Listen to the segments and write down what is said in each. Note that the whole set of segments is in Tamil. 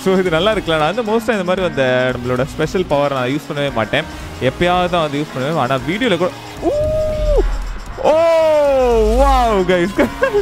ஸோ இது நல்லா இருக்குல்ல நான் வந்து மோஸ்ட்டாக இந்த மாதிரி அந்த நம்மளோட ஸ்பெஷல் பவர் நான் யூஸ் பண்ணவே மாட்டேன் எப்பயாவது தான் வந்து யூஸ் பண்ணுவேன் ஆனால் வீடியோவில் கூட ஊ! Oh wow guys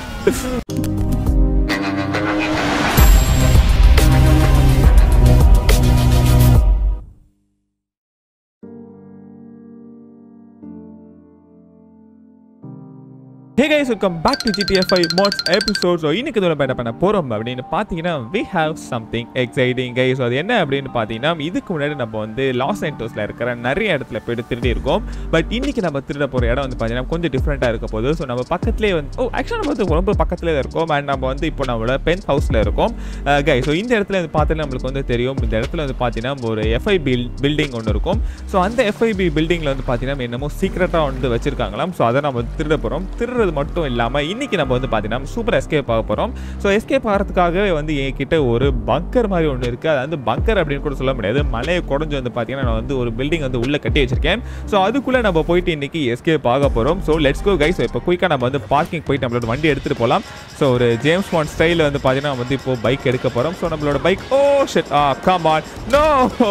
hey guys welcome back to GTA five mods episode so இன்னைக்கு இதில் என்ன பண்ண போகிறோம் அப்படின்னு பார்த்தீங்கன்னா we have something exciting guys அது என்ன அப்படின்னு பார்த்தீங்கன்னா இதுக்கு முன்னாடி நம்ம வந்து லாஸ் ஏஞ்சல்ஸில் இருக்கிற நிறைய இடத்துல போயிட்டு திருடி இருக்கோம் பட் இன்னைக்கு நம்ம திருட போகிற இடம் வந்து பார்த்தீங்கன்னா கொஞ்சம் டிஃப்ரெண்ட்டாக இருக்க போகுது ஸோ நம்ம பக்கத்துலேயே வந்து ஓ ஆக்சுவலாக நம்ம வந்து ரொம்ப பக்கத்துலேயே தான் இருக்கோம் அண்ட் நம்ம வந்து இப்போ நம்மளோட பென் ஹவுஸில் இருக்கோம் கை ஸோ இந்த இடத்துல வந்து பார்த்தீங்கன்னா நம்மளுக்கு வந்து தெரியும் இந்த இடத்துல வந்து பார்த்தீங்கன்னா ஒரு எஃப்ஐ பில் பில்டிங் ஒன்று இருக்கும் ஸோ அந்த எஃப்ஐபி பில்டிங்கில் வந்து பார்த்தீங்கன்னா என்னமோ சீக்ரெட்டாக வந்து வச்சிருக்காங்களாம் ஸோ அதை நம்ம வந்து திருட போகிறோம் திருடுறது மட்டும் இல்லாமல் இன்னைக்கு நம்ம வந்து பார்த்தீங்கன்னா சூப்பர் எஸ்கேப் ஆக போகிறோம் ஸோ எஸ்கேப் ஆகிறதுக்காகவே வந்து என்கிட்ட ஒரு பங்கர் மாதிரி ஒன்று இருக்குது அது வந்து பங்கர் அப்படின்னு கூட சொல்ல முடியாது மலையை குடஞ்சு வந்து பார்த்தீங்கன்னா நான் வந்து ஒரு பில்டிங் வந்து உள்ளே கட்டி வச்சிருக்கேன் ஸோ அதுக்குள்ளே நம்ம போயிட்டு இன்னைக்கு எஸ்கேப் ஆக போகிறோம் ஸோ லெட்ஸ் கோ கைஸ் இப்போ குயிக்காக நம்ம வந்து பார்க்கிங் போயிட்டு நம்மளோட வண்டி எடுத்துகிட்டு போகலாம் ஸோ ஒரு ஜேம்ஸ் பாண்ட் ஸ்டைலில் வந்து பார்த்தீங்கன்னா நம்ம வந்து இப்போ பைக் எடுக்க போகிறோம் ஸோ நம்மளோட bike oh shit ah come on no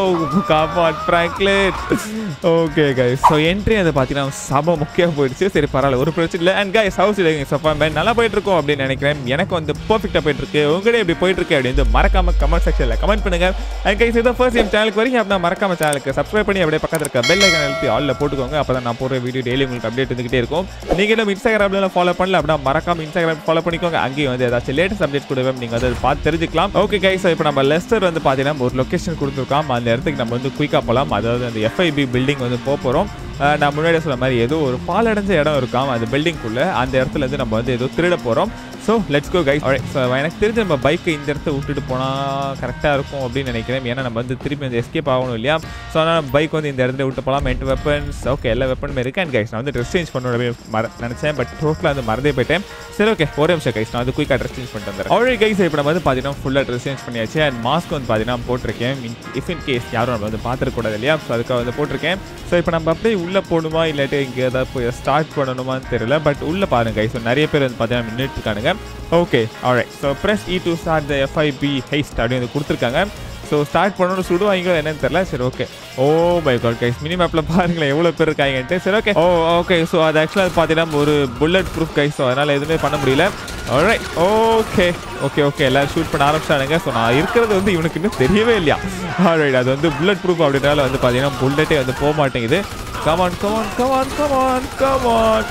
come on Franklin okay guys so entry அது பார்த்தீங்கன்னா சம முக்கியம் போயிடுச்சு சரி பரவாயில்ல ஒரு பிரச்சனை இல்லை அண்ட் கைஸ் ஹவுஸ் இல்லைங்க சஃபா மேன் நல்லா போயிட்டு இருக்கோம் அப்படின்னு நினைக்கிறேன் எனக்கு வந்து பர்ஃபெக்டாக போயிட்டு இருக்கு உங்களே எப்படி போயிட்டு இருக்கு அப்படின்னு மறக்காம கமெண்ட் செக்ஷனில் கமெண்ட் பண்ணுங்க அண்ட் கைஸ் இதை ஃபர்ஸ்ட் என் சேனலுக்கு வரைக்கும் அப்படின்னா மறக்காம சேனலுக்கு சப்ஸ்கிரைப் பண்ணி அப்படியே பக்கத்தில் இருக்க பெல் ஐக்கன் அழுத்தி ஆல்ல போட்டுக்கோங்க அப்போ தான் நான் போடுற வீடியோ டெய்லி உங்களுக்கு அப்டேட் வந்துகிட்டே இருக்கும் நீங்கள் இன்னும் இன்ஸ்டாகிராம்ல ஃபாலோ பண்ணல அப்படின்னா மறக்காம இன்ஸ்டாகிராம் ஃபாலோ பண்ணிக்கோங்க அங்கேயும் வந்து ஏதாச்சும் லேட்டஸ்ட் அப்டேட் கொடுவேன் நீங்கள் வந்து அதை பார்த்து தெரிஞ்சுக்கலாம் ஓகே கைஸ் இப்போ நம்ம லெஸ்டர் வந்து பார்த்தீங்கன்னா ஒரு லொக்கேஷன் கொடுத்துருக்கோம் அந்த இடத்துக்கு நம்ம வந்து குயிக்காக போகலாம் அதாவது அந்த எஃப்ஐபி பில்டிங் வந்து போக போகிறோம் நான் முன்னாடி சொன்ன மாதிரி ஏதோ ஒரு பாலடைஞ்ச இடம் இருக்காம் அந்த பில்டிங்குள்ளே அந்த இடத்துல இருந்து நம்ம வந்து ஏதோ திருட போகிறோம் so let's go guys so எனக்கு தெரிஞ்ச நம்ம பைக்கை இந்த இடத்த விட்டுட்டு போனால் கரெக்டாக இருக்கும் அப்படின்னு நினைக்கிறேன் ஏன்னா நம்ம வந்து திருப்பி அந்த எஸ்கேப் ஆகணும் இல்லையா ஸோ அதனால் பைக் வந்து இந்த இடத்துல விட்டு போகலாம் மென்ட் வெப்பன்ஸ் ஓகே எல்லா வெப்பனுமே இருக்கு அண்ட் கைஸ் நான் வந்து ட்ரெஸ் சேஞ்ச் பண்ணணும் மற நினச்சேன் பட் டோட்டலாக வந்து மறந்தே போயிட்டேன் சரி ஓகே ஒரே நிமிஷம் கைஸ் நான் வந்து குயிக்காக ட்ரெஸ் சேஞ்ச் பண்ணிட்டு வந்துடுறேன் ஆல்ரெடி கைஸ் இப்போ நம்ம வந்து பார்த்தீங்கன்னா ஃபுல்லாக ட்ரெஸ் சேஞ்ச் பண்ணியாச்சு அண்ட் மாஸ்க் வந்து பார்த்தீங்கன்னா போட்டிருக்கேன் இஃப் இன் கேஸ் யாரும் நம்ம வந்து பார்த்துருக்கூடாது இல்லையா ஸோ அதுக்காக வந்து போட்டிருக்கேன் ஸோ இப்போ நம்ம அப்படியே உள்ளே போகணுமா இல்லாட்டி இங்கே ஏதாவது போய் ஸ்டார்ட் பண்ணணுமான்னு தெரியல பட் உள்ளே பாருங்க கைஸ் ஸோ நிறைய பேர் வந்து பார்த்தீங்கன்னா நின்றுட்டு இருக்கானுங்க okay alright so press E to start the FIB heist அப்படின்னு வந்து கொடுத்துருக்காங்க ஸோ ஸ்டார்ட் பண்ணணும் சுடுவாங்களோ என்னன்னு தெரியல சரி okay oh by god guys mini மேப்பில் பாருங்களேன் எவ்வளோ பேர் இருக்காங்கன்ட்டு சரி ஓகே ஓ ஓகே ஸோ அது ஆக்சுவலாக பார்த்தீங்கன்னா ஒரு புல்லட் ப்ரூஃப் கைஸ் ஸோ அதனால் எதுவுமே பண்ண முடியல ஆல்ரைட் ஓகே ஓகே ஓகே எல்லாரும் ஷூட் பண்ண ஆரம்பிச்சானுங்க ஸோ நான் இருக்கிறது வந்து இவனுக்கு இன்னும் தெரியவே இல்லையா ஆல்ரைட் அது வந்து புல்லட் ப்ரூஃப் அப்படின்றனால வந்து பார்த்தீங்கன்னா புல்லட்டே வந்து போக மாட்டேங்குது come on come on come on come on come on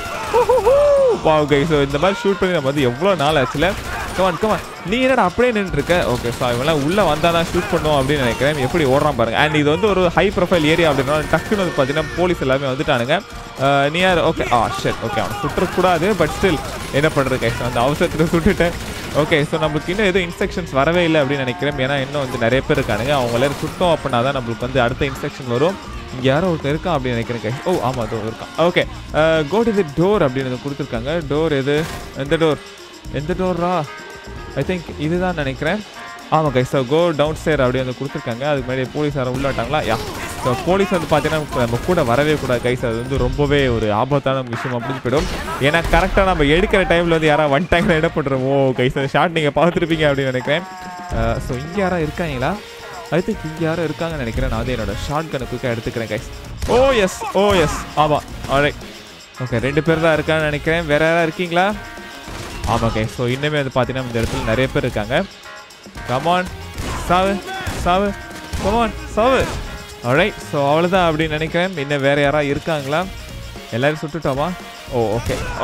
wow guy so இந்த மாதிரி ஷூட் பண்ணி நம்ம வந்து எவ்வளோ நாள் ஆச்சுல கமான் கமான் நீ என்னடா அப்படியே நின்றுருக்க ஓகே ஸோ இவெல்லாம் உள்ளே வந்தால் தான் ஷூட் பண்ணுவோம் அப்படின்னு நினைக்கிறேன் எப்படி ஓடுறான் பாருங்க அண்ட் இது வந்து ஒரு ஹை ப்ரொஃபைல் ஏரியா அப்படின்னா டக்குன்னு வந்து பார்த்தீங்கன்னா போலீஸ் எல்லாமே வந்துட்டானுங்க near okay ah shit okay அவனை சுற்றக்கூடாது பட் ஸ்டில் என்ன பண்ணுறது கைஸ் அந்த அவசரத்தில் சுட்டுட்டேன் ஓகே ஸோ நம்மளுக்கு இன்னும் எதுவும் இன்ஸ்ட்ரக்ஷன்ஸ் வரவே இல்லை அப்படின்னு நினைக்கிறேன் ஏன்னா இன்னும் வந்து நிறைய பேர் இருக்கானுங்க அவங்க எல்லாரும் சுட்டோம் அப்படின்னா தான் நம்மளுக்கு வந்து அடுத்த இன்ஸ்ட்ரக்ஷன் வரும் இங்கே யாரோ ஒருத்தர் இருக்கான் அப்படின்னு நினைக்கிறேன் கைஸ் ஓ ஆமாம் அதோ இருக்கான் okay go to the door அப்படின்னு கொடுத்துருக்காங்க டோர் எது எந்த டோர் எந்த டோரா ஐ திங்க் இதுதான் நினைக்கிறேன் ஆமாம் guys so go down stair அப்படி வந்து கொடுத்துருக்காங்க அதுக்கு முன்னாடி போலீஸ் யாரும் உள்ளாட்டாங்களா யா ஸோ போலீஸ் வந்து பார்த்தீங்கன்னா நம்ம கூட வரவே கூடாது கைஸ் அது வந்து ரொம்பவே ஒரு ஆபத்தான விஷயம் அப்படின்னு போயிடும் ஏன்னா கரெக்டாக நம்ம எடுக்கிற டைமில் வந்து யாராவது வந்துட்டாங்கன்னா என்ன பண்ணுறோம் ஓ கைஸ் அந்த ஷார்ட் நீங்கள் பார்த்துருப்பீங்க அப்படின்னு நினைக்கிறேன் ஸோ இங்கே யாராவது இருக்காங்களா ஐ திங்க் இங்கே யாரும் இருக்காங்கன்னு நினைக்கிறேன் நான் வந்து என்னோட ஷார்ட் கனை குயிக்காக எடுத்துக்கிறேன் guys oh yes oh yes ஆமாம் ஆல்ரைட் ஓகே ரெண்டு பேர் தான் இருக்கான்னு நினைக்கிறேன் வேற யாராவது இருக்கீங்களா ஆமாம் கைஸ் ஸோ இன்னுமே வந்து பார்த்தீங்கன்னா இந்த இடத்துல நிறைய பேர் இருக்காங்க கமான் சாவு சாவு கமான் சாவு ஆல்ரைட் ஸோ அவ்வளோதான் அப்படின்னு நினைக்கிறேன் இன்னும் வேற யாராவது இருக்காங்களா எல்லாரும் சுட்டுட்டோமா oh okay oh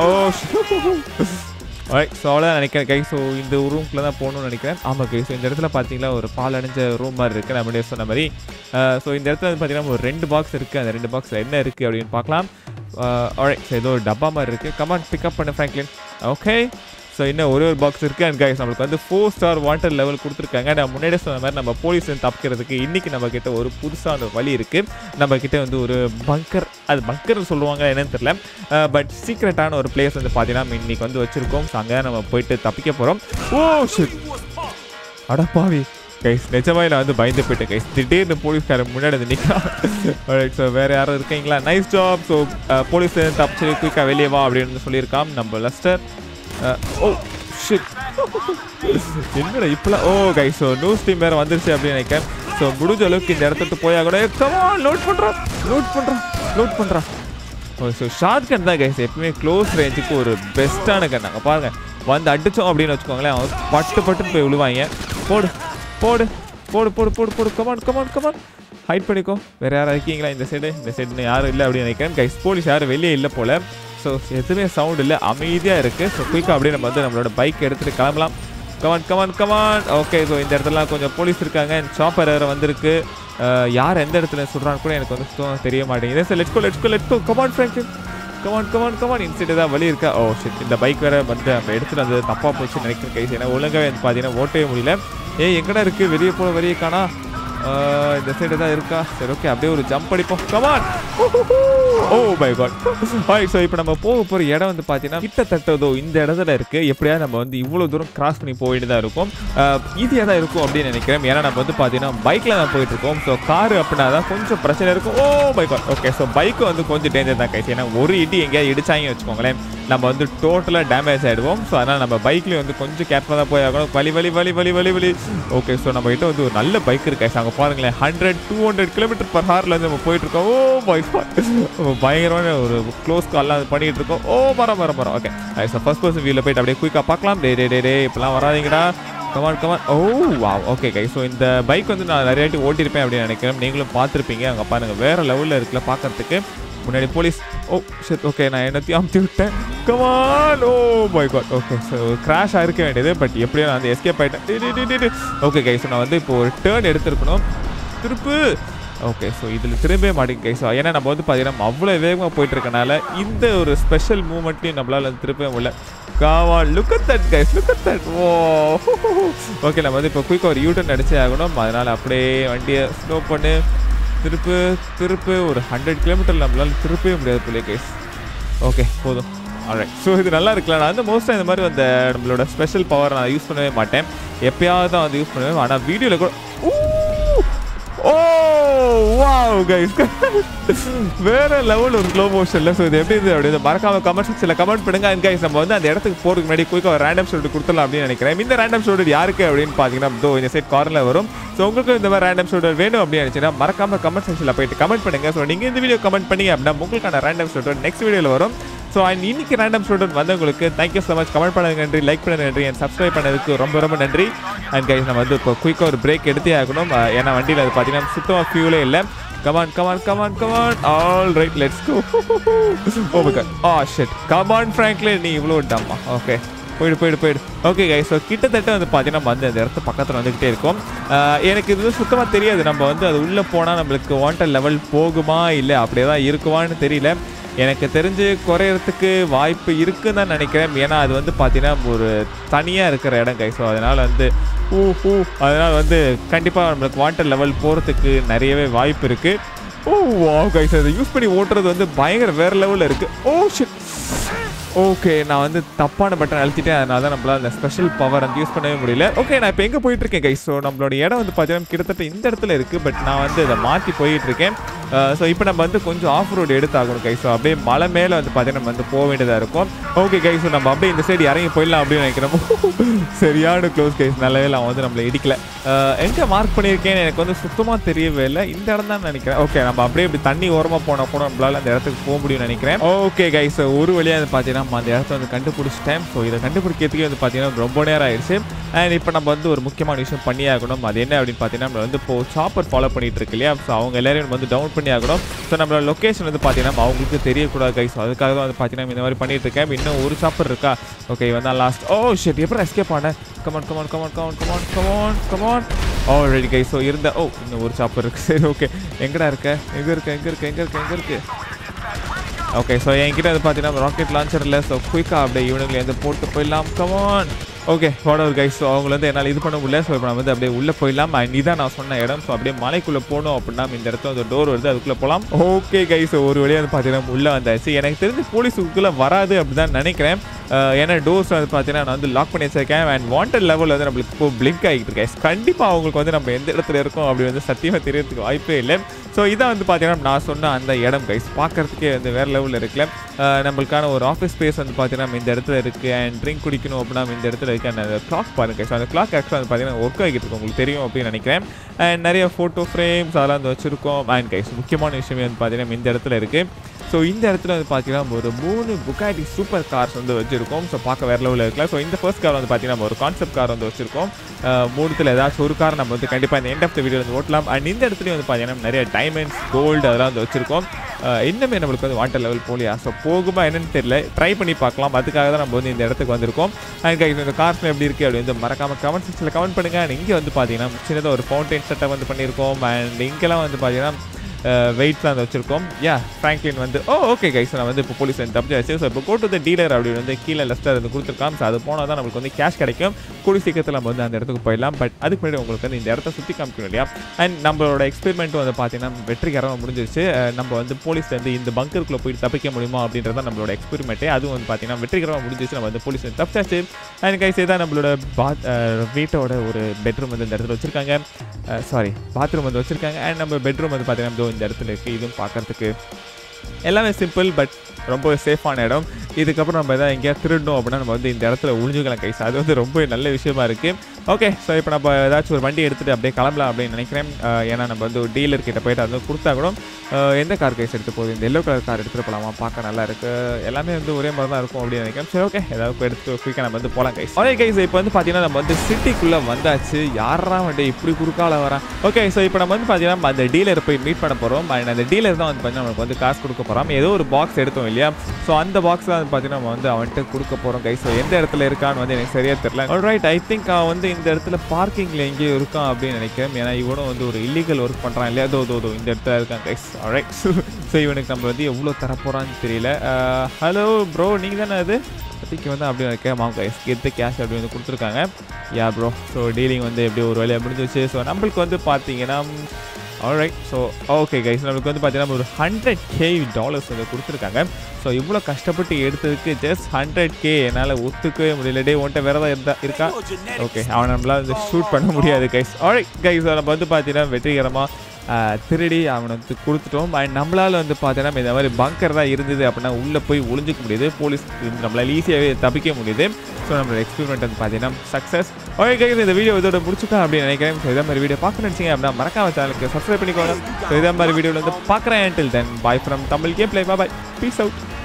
right so அவ்வளோதான் நினைக்கிறேன் கை ஸோ இந்த ரூம்குள்ளே தான் போகணும்னு நினைக்கிறேன் ஆமாம் கை ஸோ இந்த இடத்துல பார்த்தீங்களா ஒரு பால் அடைஞ்ச ரூம் மாதிரி இருக்குது நம்மளே சொன்ன மாதிரி ஸோ இந்த இடத்துல வந்து பார்த்தீங்கன்னா ஒரு ரெண்டு பாக்ஸ் இருக்குது அந்த ரெண்டு பாக்ஸில் என்ன இருக்குது அப்படின்னு பார்க்கலாம் ரைட் ஸோ ஏதோ ஒரு டப்பா மாதிரி இருக்குது கமான் பிக்கப் பண்ணு ஃப்ராங்க்லின் ஓகே ஸோ இன்னும் ஒரே ஒரு பாக்ஸ் இருக்குது அண்ட் கைஸ் நம்மளுக்கு வந்து ஃபோர் ஸ்டார் வாண்டர் லெவல் கொடுத்துருக்காங்க நான் முன்னாடியே சொன்ன மாதிரி நம்ம போலீஸ் தப்பிக்கிறதுக்கு இன்றைக்கி நம்ம கிட்ட ஒரு புதுசான வழி இருக்குது நம்ம கிட்ட வந்து ஒரு பங்கர் அது பங்கர் சொல்லுவாங்க என்னன்னு தெரியல பட் சீக்ரெட்டான ஒரு பிளேஸ் வந்து பார்த்தீங்கன்னா இன்னைக்கு வந்து வச்சுருக்கோம் ஸோ அங்கே நம்ம போயிட்டு தப்பிக்க போகிறோம் ஓ ஷிட் அடப்பாவி கைஸ் நிஜமாய் நான் வந்து பயந்து போயிட்டேன் கைஸ் திடீர்னு போலீஸ்காரன் முன்னாடி வந்து நிற்கிறான் ஸோ வேறு யாரும் இருக்கீங்களா நைஸ் ஜாப் ஸோ போலீஸ் தப்பிச்சு குயிக்காக வெளியே வா அப்படின்னு சொல்லியிருக்கான் நம்ம லஸ்டர் ஓ ஷிட் என்னடா இப்பெல்லாம் oh guy so news team வேறு வந்துருச்சு அப்படின்னு நினைக்கிறேன் ஸோ முடிஞ்ச அளவுக்கு இந்த இடத்த விட்டு போயா கூட கமான் லோட் பண்ணுறான் லோட் பண்ணுறான் லோட் பண்ணுறான் ஓ ஸோ ஷார்ட் கன் தான் கைஸ் எப்பவுமே க்ளோஸ் ரேஞ்சுக்கு ஒரு பெஸ்ட்டான கன் நாங்கள் பாருங்க வந்து அடித்தோம் அப்படின்னு வச்சுக்கோங்களேன் அவங்க பட்டு பட்டுன்னு போய் விழுவாங்க போடு போடு போடு போடு போடு போடு கமான் கமான் கமான் ஹைட் பண்ணிக்கோ வேற யாரும் இருக்கீங்களா இந்த சைடு இந்த சைடு யாரும் இல்லை அப்படின்னு நினைக்கிறேன் கைஸ் போலீஸ் யாரும் வெளியே இல்லை போல ஸோ எதுவுமே சவுண்ட் இல்லை அமைதியாக இருக்குது ஸோ குயிக்காக அப்படியே நம்ம வந்து நம்மளோட பைக் எடுத்துகிட்டு கிளம்பலாம் come on come on come on okay so இந்த இடத்துலலாம் கொஞ்சம் போலீஸ் இருக்காங்க சாப்பர் வேறு வந்திருக்கு அஹ், யார் எந்த இடத்துல சொல்கிறான்னு கூட எனக்கு வந்து சுத்தமாக தெரிய மாட்டேங்குது sir let's go let's go let's go come on friendship come on come on come on inside ஏதாவது வழி இருக்கா ஓ ஷிட் இந்த பைக் வேறு வந்து நம்ம எடுத்துகிட்டு வந்து தப்பாக போச்சு நினைக்கிறேன் கைஸ் ஏன்னா ஒழுங்காகவே வந்து பார்த்தீங்கன்னா ஓட்டவே முடியல ஏய் எங்கடா இருக்குது வெளியே போக வெளியே காணா ஆஹ் இந்த சைடு தான் இருக்கா சரி ஓகே அப்படியே ஒரு ஜம்ப் அடிப்போம் come on oh by god hi so இப்போ நம்ம போக போகிற இடம் வந்து பார்த்தீங்கன்னா கிட்டத்தட்ட இதோ இந்த இடத்துல இருக்கு எப்படியாவது நம்ம வந்து இவ்வளோ தூரம் கிராஸ் பண்ணி போக வேண்டியதாக இருக்கும் ஈஸியாக தான் இருக்கும் அப்படின்னு நினைக்கிறேன் ஏன்னா நம்ம வந்து பார்த்தீங்கன்னா பைக்கில் தான் போயிட்டு இருக்கோம் ஸோ கார் அப்படின்னா தான் கொஞ்சம் பிரச்சனை இருக்கும் oh by god okay so பைக்கு வந்து கொஞ்சம் டேஞ்சர் தான் கைஸ் ஏன்னா ஒரு இடி எங்கேயாவது இடிச்சாங்க வச்சுக்கோங்களேன் நம்ம வந்து டோட்டலாக டேமேஜ் ஆகிடுவோம் ஸோ அதனால் நம்ம பைக்லேயும் வந்து கொஞ்சம் கேர்ஃபுல்லாக தான் போய் ஆகணும் வலி வலி வலி வலி வலி வலி ஓகே ஸோ நம்ம கிட்ட வந்து ஒரு நல்ல பைக் இருக்கு guys. அங்க பாருங்களேன் hundred two hundred kilometre per ஹாரில் வந்து நம்ம போயிட்டு இருக்கோம் ஓ பைக் பயங்கரமான ஒரு க்ளோஸ் கால்லாம் பண்ணிட்டு இருக்கோம் ஓ மரம் மரம் மரம் ஓகே ஸோ ஃபர்ஸ்ட் பர்சன் வியூவில் போயிட்டு அப்படியே குயிக்காக பார்க்கலாம் டே டே டே டே இப்பெல்லாம் வராதீங்கடா கமான் கமான் ஓ வா ஓகே கை ஸோ இந்த பைக் வந்து நான் நிறைய வாட்டி ஓட்டியிருப்பேன் அப்படின்னு நினைக்கிறேன் நீங்களும் பார்த்துருப்பீங்க அங்கே பாருங்க வேற லெவலில் இருக்குல்ல பார்க்கறதுக்கு முன்னாடி போலீஸ் ஓ சரி ஓகே நான் என்னத்தையும் அமுத்தி விட்டேன் come on oh my god okay so crash ஆயிருக்க வேண்டியது பட் எப்படியோ நான் வந்து எஸ்கேப் ஆகிட்டேன் ஓகே கை ஸோ நான் வந்து இப்போ ஒரு டேர்ன் எடுத்திருக்கணும் திருப்பு ஓகே ஸோ இதில் திரும்பவே மாட்டேங்க கை ஸோ ஏன்னா நம்ம வந்து பார்த்தீங்கன்னா அவ்வளோ வேகமாக போயிட்டு இருக்கனால இந்த ஒரு ஸ்பெஷல் மூமெண்ட்டையும் நம்மளால் வந்து திருப்பவே முடியல காவா look at that guys look at that oh okay நம்ம வந்து இப்போ குயிக்காக ஒரு யூட்டன் அடிச்சே ஆகணும் அதனால் அப்படியே வண்டியை ஸ்லோ பண்ணு திருப்பு திருப்பு ஒரு ஹண்ட்ரட் கிலோமீட்டர் நம்மளால திருப்பவே முடியாது போலே கைஸ் ஓகே போதும் ஆல்ரைட் ஸோ இது நல்லா இருக்குல்ல நான் வந்து மோஸ்ட்டாக இந்த மாதிரி அந்த நம்மளோட ஸ்பெஷல் பவர் நான் யூஸ் பண்ணவே மாட்டேன் எப்பயாவது தான் வந்து யூஸ் பண்ணுவேன் ஆனால் வீடியோவில் கூட ஊ! ஓ வாவ் கைஸ் வேற லெவல் ஒரு ஸ்லோ மோஷன்ல ஸோ இது எப்படி இது அப்படி இது மறக்காம கமெண்ட் செக்ஷனில் கமெண்ட் பண்ணுங்க அண்ட் கைஸ் நம்ம வந்து அந்த இடத்துக்கு போறதுக்கு முன்னாடி குயிக்காக ஒரு ரேண்டம் ஷோட் கொடுத்துடலாம் அப்படின்னு நினைக்கிறேன் இந்த ரேண்டம் ஷோட் யாருக்கு அப்படின்னு பார்த்தீங்கன்னா இதோ இந்த சைட் கார்னரில் வரும் ஸோ உங்களுக்கு இந்த மாதிரி ரேண்டம் ஷோட் வேணும் அப்படின்னு நினைச்சீங்கன்னா மறக்காம கமெண்ட் செக்ஷனில் போயிட்டு கமெண்ட் பண்ணுங்க ஸோ நீங்க இந்த வீடியோ கமெண்ட் பண்ணி அப்படின்னா உங்களுக்கான ரேண்டம் ஷோட் நெக்ஸ்ட் வீடியோவில் வரும் ஸோ அண்ட் இன்னைக்கு ரேண்டம் ஸ்டூடெண்ட் வந்தவங்களுக்கு தேங்க்யூ ஸோ மச் கமெண்ட் பண்ணதுக்கு நன்றி லைக் பண்ணது நன்றி அண்ட் சப்ஸ்கிரைப் பண்ணதுக்கு ரொம்ப ரொம்ப நன்றி அண்ட் கைஸ் நம்ம வந்து இப்போ குயிக்காக ஒரு பிரேக் எடுத்தே ஆகணும் அஹ் ஏன்னா வண்டியில் அது பார்த்தீங்கன்னா சுத்தமாக ஃபியூலே இல்லை come on come on come on come on all right let's go oh my god ah shit come on ஃப்ராங்க்லே நீ இவ்வளோ டம்மா ஓகே போயிடு போயிடு போயிடு ஓகே கை ஸோ கிட்டத்தட்ட வந்து பார்த்தீங்கன்னா நம்ம வந்து அந்த இடத்து பக்கத்தில் வந்துக்கிட்டே இருக்கோம் ஆஹ் எனக்கு இது சுத்தமாக தெரியாது நம்ம வந்து அது உள்ளே போனால் நம்மளுக்கு வாண்டட் லெவல் போகுமா இல்லை அப்படியே தான் இருக்குமான்னு தெரியல எனக்கு தெரிஞ்சு குறையறதுக்கு வாய்ப்பு இருக்குன்னு தான் நினைக்கிறேன் ஏன்னா அது வந்து பார்த்தீங்கன்னா ஒரு தனியாக இருக்கிற இடம் கை ஸோ அதனால் வந்து ஊ ஊ அதனால் வந்து கண்டிப்பாக நம்மளுக்கு வாண்டட் லெவல் போகிறதுக்கு நிறையவே வாய்ப்பு இருக்குது ஓ வா கைஸ் அதை யூஸ் பண்ணி ஓட்டுறது வந்து பயங்கர வேறு லெவலில் இருக்குது ஓ ஷிட் ஓகே நான் வந்து தப்பான பட்டன் அழுத்திட்டேன் அதனால தான் நம்மளால அந்த ஸ்பெஷல் பவர் வந்து யூஸ் பண்ணவே முடியல ஓகே நான் இப்போ எங்கே போயிட்டு இருக்கேன் கைஸ் ஸோ நம்மளோட இடம் வந்து பார்த்தீங்கன்னா கிட்டத்தட்ட இந்த இடத்துல இருக்குது பட் நான் வந்து இதை மாற்றி போயிட்டு இருக்கேன் ஸோ இப்போ நம்ம வந்து கொஞ்சம் ஆஃப் ரோடு எடுத்தாகணும் கைஸ் ஸோ அப்படியே மலை மேலே வந்து பார்த்தீங்கன்னா நம்ம வந்து போக வேண்டியதாக இருக்கும் ஓகே கைஸ் ஸோ நம்ம அப்படியே இந்த சைடு இறங்கி போயிடலாம் அப்படின்னு நினைக்கிறோம் சரியான க்ளோஸ் கைஸ் நல்ல வேலை அவன் வந்து நம்மளை இடிக்கல எங்கே மார்க் பண்ணியிருக்கேன்னு எனக்கு வந்து சுத்தமாக தெரியவே இல்லை இந்த இடம் தான் நினைக்கிறேன் ஓகே நம்ம அப்படியே இப்படி தண்ணி ஓரமாக போனால் கூட நம்மளால அந்த இடத்துக்கு போக முடியும்னு நினைக்கிறேன் ஓகே கைஸ் ஒரு வழியாக வந்து பார்த்தீங்கன்னா நம்ம அந்த இடத்த வந்து கண்டுபிடிச்சிட்டேன் ஸோ இதை கண்டுபிடிக்கிறதுக்கே வந்து பார்த்தீங்கன்னா ரொம்ப நேரம் ஆயிடுச்சு அண்ட் இப்போ நம்ம வந்து ஒரு முக்கியமான விஷயம் பண்ணி ஆகணும் அது என்ன அப்படின்னு பார்த்தீங்கன்னா நம்ம வந்து இப்போ சாப்பர் ஃபாலோ பண்ணிட்டு இருக்கு இல்லையா ஸோ அவங்க எல்லாரையும் நம்ம வந்து டவுன் பண்ணி ஆகணும் ஸோ நம்மளோட லொக்கேஷன் வந்து பார்த்தீங்கன்னா அவங்களுக்கு தெரியக்கூடாது கைஸ் அதுக்காக தான் வந்து பார்த்தீங்கன்னா இந்த மாதிரி பண்ணிட்டு இருக்கேன் இன்னும் ஒரு சாப்பர் இருக்கா ஓகே இவன் தான் லாஸ்ட் ஓ ஷெட் எப்படி எஸ்கேப் ஆனேன் come on come on come on come on come on come on come on already guy so இருந்த ஓ இன்னும் ஒரு சாப்பர் இருக்கு சரி ஓகே எங்கடா இருக்க எங்கே இருக்க எங்கே இருக்க எங்கே இருக்க எங்கே இருக்கு ஓகே ஸோ என்கிட்ட வந்து பார்த்தீங்கன்னா ராக்கெட் லான்ச்சர் இல்லை ஸோ குயிக்காக அப்படியே இவனுங்களை போட்டு போயிடலாம் come on okay whatever guys so அவங்கள வந்து என்னால் இது பண்ண முடியல ஸோ இப்போ நான் வந்து அப்படியே உள்ளே போயிடலாம் அண்ட் இதான் நான் சொன்ன இடம் ஸோ அப்படியே மலைக்குள்ளே போகணும் அப்படின்னா இந்த இடத்துல வந்து டோர் வருது அதுக்குள்ளே போகலாம் ஓகே கைஸ் ஒரு வழியாக வந்து பார்த்தீங்கன்னா உள்ளே வந்தாச்சு எனக்கு தெரிஞ்சு போலீஸ் உள்ளே வராது அப்படி தான் நினைக்கிறேன் அஹ் ஏன்னா டோர்ஸ் வந்து பார்த்தீங்கன்னா நான் வந்து லாக் பண்ணி வச்சிருக்கேன் அண்ட் வாண்டட் லெவல் வந்து நம்மளுக்கு இப்போ பிளிங்க் ஆகிட்டு இருக்கேன் கண்டிப்பாக அவங்களுக்கு வந்து நம்ம எந்த இடத்துல இருக்கோம் அப்படி வந்து சத்தியமாக தெரியறதுக்கு வாய்ப்பே இல்லை ஸோ இதான் வந்து பார்த்தீங்கன்னா நான் சொன்ன அந்த இடம் கைஸ் பார்க்கறதுக்கே வந்து வேறு லெவலில் இருக்குல்ல அஹ் நம்மளுக்கான ஒரு ஆஃபீஸ் ஸ்பேஸ் வந்து பார்த்தீங்கன்னா இந்த இடத்துல இருக்குது அண்ட் ட்ரிங்க் குடிக்கணும் அப்படின்னா இந்த இடத்துல இருக்கு அந்த கிளாக் பாருங்க ஸோ அந்த கிளாக் ஆக்சுவலாக வந்து பார்த்தீங்கன்னா ஒர்க் ஆகிட்டு இருக்கு உங்களுக்கு தெரியும் அப்படின்னு நினைக்கிறேன் அண்ட் நிறைய ஃபோட்டோ ஃப்ரேம்ஸ் அதெல்லாம் வந்து வச்சுருக்கோம் அண்ட் கைஸ் முக்கியமான விஷயமே வந்து பார்த்தீங்கன்னா இந்த இடத்துல இருக்குது ஸோ இந்த இடத்துல வந்து பார்த்தீங்கன்னா ஒரு மூணு புக்காட்டி சூப்பர் கார்ஸ் வந்து வச்சுருக்கோம் ஸோ பார்க்க வேற லெவலில் இருக்கலாம் ஸோ இந்த ஃபர்ஸ்ட் கார் வந்து பார்த்தீங்கன்னா நம்ம ஒரு கான்செப்ட் கார் வந்து வச்சிருக்கோம் அஹ் மூணுத்தில் ஏதாச்சும் ஒரு கார் நம்ம வந்து கண்டிப்பாக இந்த எண்ட் ஆஃப் த வீடியோ வந்து ஓட்டலாம் அண்ட் இந்த இடத்துலையும் வந்து பார்த்தீங்கன்னா நிறைய டைமண்ட்ஸ் கோல்டு அதெல்லாம் வந்து வச்சிருக்கோம் அஹ் இன்னுமே நம்மளுக்கு வந்து வாட்டர் லெவல் போலியா ஸோ போகுமா என்னன்னு தெரியல ட்ரை பண்ணி பார்க்கலாம் அதுக்காக தான் நம்ம வந்து இந்த இடத்துக்கு வந்திருக்கோம் அண்ட் guys, இந்த கார்ஸ் எப்படி இருக்குது அப்படி வந்து மறக்காம கமெண்ட் செக்ஷனில் கமெண்ட் பண்ணுங்க அண்ட் இங்கே வந்து பார்த்தீங்கன்னா சின்னதாக ஒரு ஃபவுண்டைன் செட்டப் வந்து பண்ணியிருக்கோம் அண்ட் இங்கெல்லாம் வந்து பார்த்தீங்கன்னா வெயிட்லாம் வந்து வச்சிருக்கோம் யா ஃப்ராங்க்லின் வந்து ஓ ஓகே கைஸ் நான் வந்து இப்போ போலீஸ் வந்து தப்பிச்சாச்சு ஸோ இப்போ கோ டு த டீலர் அப்படின்னு வந்து கீழே லெஸ்ட்டில் வந்து கொடுத்துருக்காம் ஸோ அது போனால் தான் நம்மளுக்கு வந்து கேஷ் கிடைக்கும் கூடி சீக்கிரத்தில் நம்ம வந்து அந்த இடத்துக்கு போயிடலாம் பட் அதுக்கு முன்னாடி உங்களுக்கு வந்து இந்த இடத்த சுற்றி காமிக்கணும் இல்லையா அண்ட் நம்மளோட எக்ஸ்பெரிமெண்ட் வந்து பார்த்தீங்கன்னா வெற்றிகரமாக முடிஞ்சிருச்சு அஹ் நம்ம வந்து போலீஸ் வந்து இந்த பங்கருக்குள்ளே போய் தப்பிக்க முடியுமா அப்படின்றது தான் நம்மளோட எக்ஸ்பெரிமெண்ட்டே அதுவும் வந்து பார்த்தீங்கன்னா வெற்றிகரமாக முடிஞ்சிருச்சு நம்ம வந்து போலீஸ் வந்து தப்பிச்சாச்சு அண்ட் கைஸ் இதான் நம்மளோட பாத் வீட்டோட ஒரு பெட்ரூம் வந்து இந்த இடத்துல வச்சுருக்காங்க சாரி பாத்ரூம் வந்து வச்சுருக்காங்க அண்ட் நம்ம பெட்ரூம் வந்து பார்த்தீங்கன்னா இதோ இந்த இடத்துல இருக்குது இதுவும் பார்க்கறதுக்கு எல்லாமே சிம்பிள் பட் ரொம்ப சேஃபான இடம் இதுக்கப்புறம் நம்ம எதாவது எங்கேயாவது திருடணும் அப்படின்னா நம்ம வந்து இந்த இடத்துல ஒளிஞ்சுக்கலாம் கைஸ் அது வந்து ரொம்ப நல்ல விஷயமா இருக்குது ஓகே ஸோ இப்போ நம்ம ஏதாச்சும் ஒரு வண்டி எடுத்துகிட்டு அப்படியே கிளம்பலாம் அப்படின்னு நினைக்கிறேன் அஹ் ஏன்னா நம்ம வந்து ஒரு டீலர் கிட்ட போயிட்டு அது வந்து கொடுத்தா கூட அஹ் எந்த கார் கைஸ் எடுத்து போகுது இந்த எல்லோ கலர் கார் எடுத்துகிட்டு போகலாமா பார்க்க நல்லா இருக்கு எல்லாமே வந்து ஒரே மாதிரி தான் இருக்கும் அப்படின்னு நினைக்கிறேன் சரி ஓகே ஏதாவது போய் எடுத்து குயிக்காக நம்ம வந்து போகலாம் கைஸ் அதே கைஸ் இப்போ வந்து பார்த்தீங்கன்னா நம்ம வந்து சிட்டிக்குள்ளே வந்தாச்சு யாரா வந்து இப்படி குறுக்கால வரான் ஓகே ஸோ இப்போ நம்ம வந்து பார்த்தீங்கன்னா அந்த டீலர் போய் மீட் பண்ண போகிறோம் அண்ட் அந்த டீலர் தான் வந்து பார்த்தீங்கன்னா நமக்கு வந்து காசு கொடுக்க போகிறோம் ஏதோ ஒரு பாக்ஸ் எடுத்தோம் இல்லையா ஸோ அந்த பாக்ஸ் தான் வந்து பார்த்தீங்கன்னா நம்ம வந்து அவன்கிட்ட கொடுக்க போகிறோம் கைஸ் ஸோ எந்த இடத்துல இருக்கான்னு வந்து எனக்கு சரியாக தெரியல ரைட் ஐ திங்க் அவன் வந்து இந்த இடத்துல பார்க்கிங்கில் எங்கேயோ இருக்கான் அப்படின்னு நினைக்கிறேன் ஏன்னா இவனும் வந்து ஒரு இல்லீகல் ஒர்க் பண்ணுறான் இல்லையா தோ தோ தோ இந்த இடத்துல இருக்கான் கைஸ் ரைட் ஸோ இவனுக்கு நம்ம வந்து எவ்வளோ தரப்போகிறான்னு தெரியல ஹலோ ப்ரோ நீங்கள் தானே அது இப்போதைக்கு வந்து அப்படி கேட்காம கைஸ் கெத்து கேஷ் அப்படி வந்து கொடுத்துருக்காங்க யா ப்ரோ ஸோ டீலிங் வந்து எப்படி ஒரு வழியாக முடிஞ்சிச்சு ஸோ நம்மளுக்கு வந்து பார்த்தீங்கன்னா ஆல்ரைட் ஸோ ஓகே கைஸ் நம்மளுக்கு வந்து பார்த்தீங்கன்னா ஒரு ஹண்ட்ரட் கே டாலர்ஸ் வந்து கொடுத்துருக்காங்க ஸோ இவ்வளோ கஷ்டப்பட்டு எடுத்ததுக்கு ஜஸ்ட் ஹண்ட்ரட் கே என்னால் ஒத்துக்கவே முடியல டே உன்ட்ட வேறு ஏதாவது இருந்தா இருக்கா ஓகே அவனை நம்மளால் வந்து ஷூட் பண்ண முடியாது கைஸ் ஆல்ரைட் கைஸ் நம்ம வந்து பார்த்தீங்கன்னா வெற்றிகரமாக ஆஹ், திருடி அவனை வந்து கொடுத்துட்டோம் அண்ட் நம்மளால் வந்து பார்த்தீங்கன்னா இந்த மாதிரி பங்கர் தான் இருந்தது அப்படின்னா உள்ளே போய் ஒளிஞ்சிக்க முடியுது போலீஸ் நம்மளால் ஈஸியாகவே தப்பிக்க முடியுது ஸோ நம்மளோட எக்ஸ்பெரிமெண்ட் வந்து பார்த்தீங்கன்னா சக்ஸஸ் ஓகே கைஸ் இந்த வீடியோ இதோட முடிச்சுக்கலாம் அப்படின்னு நினைக்கிறேன் ஸோ இதே மாதிரி வீடியோ பார்க்கணும்னு நினச்சிங்க அப்படின்னா மறக்காம சேனலுக்கு சப்ஸ்கிரைப் பண்ணிக்கோங்க ஸோ இதே மாதிரி வீடியோவில் வந்து பார்க்குறேன் until then bye from Tamil game play boy peace out